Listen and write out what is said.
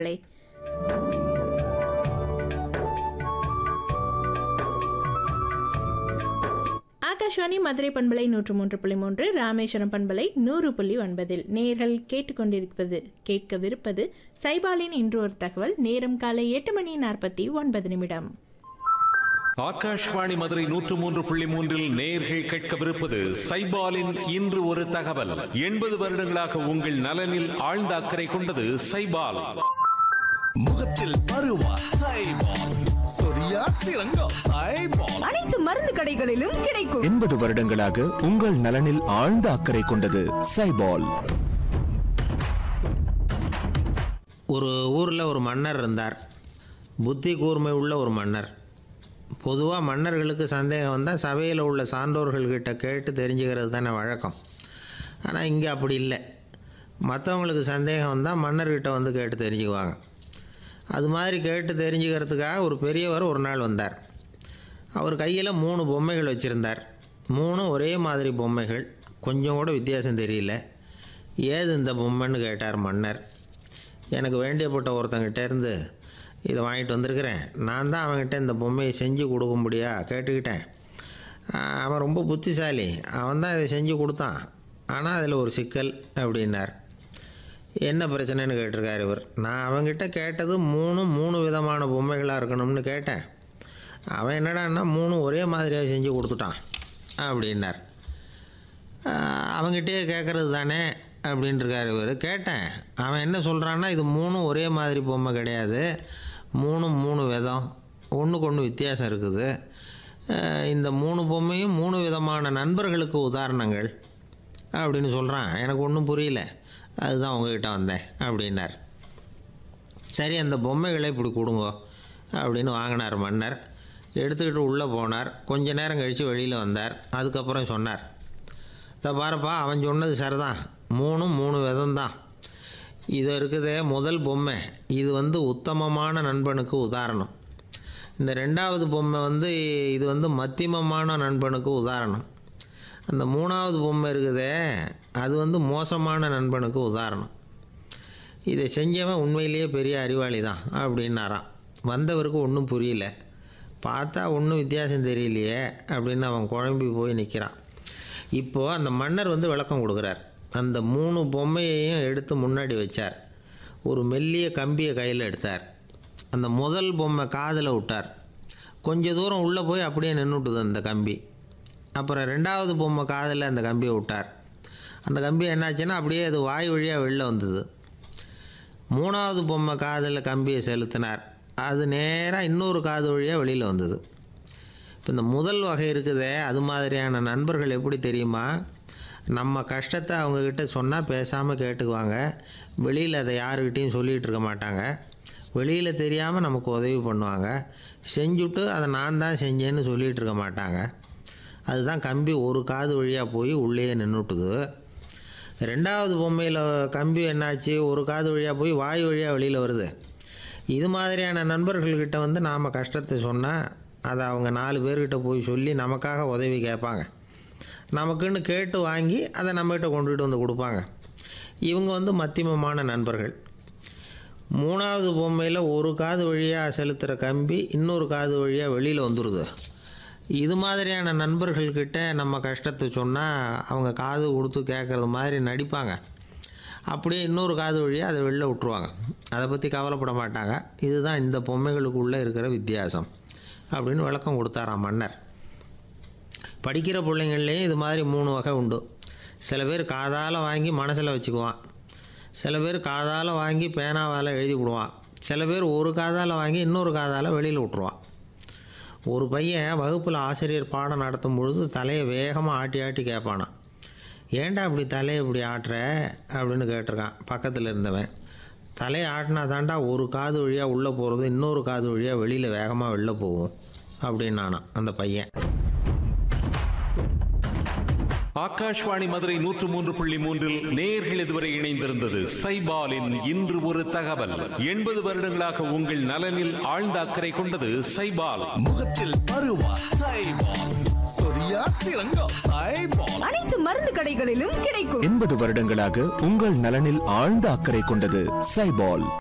ளை. ஆகாஷ்வாணி மதுரை பண்பலை நூற்று மூன்று புள்ளி மூன்று ராமேஸ்வரம் பண்பலை நூறு புள்ளி ஒன்பதில் நேர்கள் கேட்டுக்கொண்டிருப்பது கேட்கவிருப்பது சைபாலின் இன்று ஒரு தகவல் நேரம் காலை எட்டு மணி நாற்பத்தி ஒன்பது நிமிடம் ஆகாஷ்வாணி மதுரை நூற்று மூன்று புள்ளி மூன்றில் நேர்கள் கேட்கவிருப்பது சைபாலின் இன்று ஒரு தகவல் எண்பது வருடங்களாக உங்கள் நலனில் ஆழ்ந்த அக்கறை கொண்டது சைபால் முகத்தில் பருவா சைபால் சொரியா சிறங்கோ சைபால் அனைத்து மருந்து கடைகளிலும் கிடைக்கும் எண்பது வருடங்களாக உங்கள் நலனில் ஆழ்ந்த அக்கறை கொண்டது சைபால் ஒரு ஊரில் ஒரு மன்னர் இருந்தார் புத்தி கூர்மை உள்ள ஒரு மன்னர் பொதுவாக மன்னர்களுக்கு சந்தேகம் வந்தால் சபையில் உள்ள சான்றோர்கள்கிட்ட கேட்டு தெரிஞ்சுக்கிறது தானே வழக்கம் ஆனால் இங்கே அப்படி இல்லை மற்றவங்களுக்கு சந்தேகம் வந்தால் மன்னர்கிட்ட வந்து கேட்டு தெரிஞ்சுக்குவாங்க அது மாதிரி கேட்டு தெரிஞ்சுக்கிறதுக்காக ஒரு பெரியவர் ஒரு நாள் வந்தார் அவர் கையில் மூணு பொம்மைகள் வச்சுருந்தார் மூணும் ஒரே மாதிரி பொம்மைகள் கொஞ்சம் கூட வித்தியாசம் தெரியல ஏது இந்த பொம்மைன்னு கேட்டார் மன்னர் எனக்கு வேண்டியப்பட்ட ஒருத்தங்கிட்ட இருந்து இதை வாங்கிட்டு வந்திருக்கிறேன் நான் தான் அவன்கிட்ட இந்த பொம்மையை செஞ்சு கொடுக்க முடியா கேட்டுக்கிட்டேன் ஆஹ் அவன் ரொம்ப புத்திசாலி அவன் தான் இதை செஞ்சு கொடுத்தான் ஆனால் அதில் ஒரு சிக்கல் அப்படின்னார் என்ன பிரச்சனைன்னு கேட்டிருக்கார் இவர் நான் அவன்கிட்ட கேட்டது மூணு மூணு விதமான பொம்மைகளாக இருக்கணும்னு கேட்டேன் அவன் என்னடான்னா மூணு ஒரே மாதிரியாக செஞ்சு கொடுத்துட்டான் அப்படின்னார் ஆஹ் அவங்கிட்டயே கேட்குறது தானே அப்படின்ட்டுருக்கார் இவர் கேட்டேன் அவன் என்ன சொல்கிறான்னா இது மூணும் ஒரே மாதிரி பொம்மை கிடையாது மூணும் மூணு விதம் ஒன்றுக்கு ஒன்று வித்தியாசம் இருக்குது ஆஹ் இந்த மூணு பொம்மையும் மூணு விதமான நண்பர்களுக்கு உதாரணங்கள் அப்படின்னு சொல்கிறான் எனக்கு ஒன்றும் புரியல அதுதான் உங்ககிட்ட வந்தேன் அப்படின்னார் சரி அந்த பொம்மைகளை இப்படி கொடுங்க அப்படின்னு வாங்கினார் மன்னர் எடுத்துக்கிட்டு உள்ளே போனார் கொஞ்ச நேரம் கழித்து வெளியில் வந்தார் அதுக்கப்புறம் சொன்னார் இதை பாருப்பா அவன் சொன்னது சரிதான் மூணும் மூணு விதம் தான் இது இருக்குதே முதல் பொம்மை இது வந்து உத்தமமான நண்பனுக்கு உதாரணம் இந்த ரெண்டாவது பொம்மை வந்து இது வந்து மத்தியமமான நண்பனுக்கு உதாரணம் அந்த மூணாவது பொம்மை இருக்குதே அது வந்து மோசமான நண்பனுக்கு உதாரணம் இதை செஞ்சவன் உண்மையிலேயே பெரிய அறிவாளி தான் அப்படின்னாராம் வந்தவருக்கு ஒன்றும் புரியல பார்த்தா ஒன்றும் வித்தியாசம் தெரியலையே அப்படின்னு அவன் குழம்பி போய் நிற்கிறான் இப்போது அந்த மன்னர் வந்து விளக்கம் கொடுக்குறார் அந்த மூணு பொம்மையையும் எடுத்து முன்னாடி வச்சார் ஒரு மெல்லிய கம்பியை கையில் எடுத்தார் அந்த முதல் பொம்மை காதில் விட்டார் கொஞ்ச தூரம் உள்ளே போய் அப்படியே நின்றுட்டுது அந்த கம்பி அப்புறம் ரெண்டாவது பொம்மை காதில் அந்த கம்பியை விட்டார் அந்த கம்பி என்னாச்சுன்னா அப்படியே அது வாய் வழியாக வெளில வந்தது மூணாவது பொம்மை காதில் கம்பியை செலுத்தினார் அது நேராக இன்னொரு காது வழியாக வெளியில் வந்தது இப்போ இந்த முதல் வகை இருக்குதே அது மாதிரியான நண்பர்கள் எப்படி தெரியுமா நம்ம கஷ்டத்தை அவங்கக்கிட்ட சொன்னால் பேசாமல் கேட்டுக்குவாங்க வெளியில் அதை யாருக்கிட்டேயும் சொல்லிகிட்டு இருக்க மாட்டாங்க வெளியில் தெரியாமல் நமக்கு உதவி பண்ணுவாங்க செஞ்சுட்டு அதை நான் தான் செஞ்சேன்னு சொல்லிகிட்டு இருக்க மாட்டாங்க அதுதான் கம்பி ஒரு காது வழியாக போய் உள்ளேயே நின்றுட்டுது ரெண்டாவது பொம்மையில் கம்பி என்னாச்சு ஒரு காது வழியாக போய் வாய் வழியாக வெளியில் வருது இது மாதிரியான நண்பர்கள்கிட்ட வந்து நாம் கஷ்டத்தை சொன்னால் அதை அவங்க நாலு பேர்கிட்ட போய் சொல்லி நமக்காக உதவி கேட்பாங்க நமக்குன்னு கேட்டு வாங்கி அதை நம்மகிட்ட கொண்டுகிட்டு வந்து கொடுப்பாங்க இவங்க வந்து மத்தியமமான நண்பர்கள் மூணாவது பொம்மையில் ஒரு காது வழியாக செலுத்துகிற கம்பி இன்னொரு காது வழியாக வெளியில் வந்துடுது இது மாதிரியான நண்பர்கள்கிட்ட நம்ம கஷ்டத்தை சொன்னால் அவங்க காது கொடுத்து கேட்குறது மாதிரி நடிப்பாங்க அப்படியே இன்னொரு காது வழியாக அதை வெளில விட்ருவாங்க அதை பற்றி கவலைப்பட மாட்டாங்க இதுதான் இந்த பொம்மைகளுக்குள்ளே இருக்கிற வித்தியாசம் அப்படின்னு விளக்கம் கொடுத்தாராம் மன்னர் படிக்கிற பிள்ளைங்கள்லேயும் இது மாதிரி மூணு வகை உண்டு சில பேர் காதால் வாங்கி மனசில் வச்சுக்குவான் சில பேர் காதால் வாங்கி பேனாவால் எழுதி விடுவான் சில பேர் ஒரு காதால் வாங்கி இன்னொரு காதால் வெளியில் விட்ருவான் ஒரு பையன் வகுப்பில் ஆசிரியர் பாடம் நடத்தும் பொழுது தலையை வேகமாக ஆட்டி ஆட்டி கேட்பானான் ஏன்டா இப்படி தலையை இப்படி ஆட்டுற அப்படின்னு கேட்டிருக்கான் பக்கத்தில் இருந்தவன் தலையை ஆட்டினா தாண்டா ஒரு காது வழியாக உள்ளே போகிறது இன்னொரு காது வழியாக வெளியில் வேகமாக வெளில போகும் அப்படின்னானான் அந்த பையன் ஆகாஷ்வாணி மதுரை நூற்று மூன்று புள்ளி மூன்றில் நேர்கள் இதுவரை இணைந்திருந்தது சைபாலின் இன்று ஒரு தகவல் எண்பது வருடங்களாக உங்கள் நலனில் ஆழ்ந்த அக்கறை கொண்டது சைபால் முகத்தில் பருவா சைபால் சொரியா சிறங்கோ சைபால் அனைத்து மருந்து கடைகளிலும் கிடைக்கும் எண்பது வருடங்களாக உங்கள் நலனில் ஆழ்ந்த அக்கறை கொண்டது சைபால்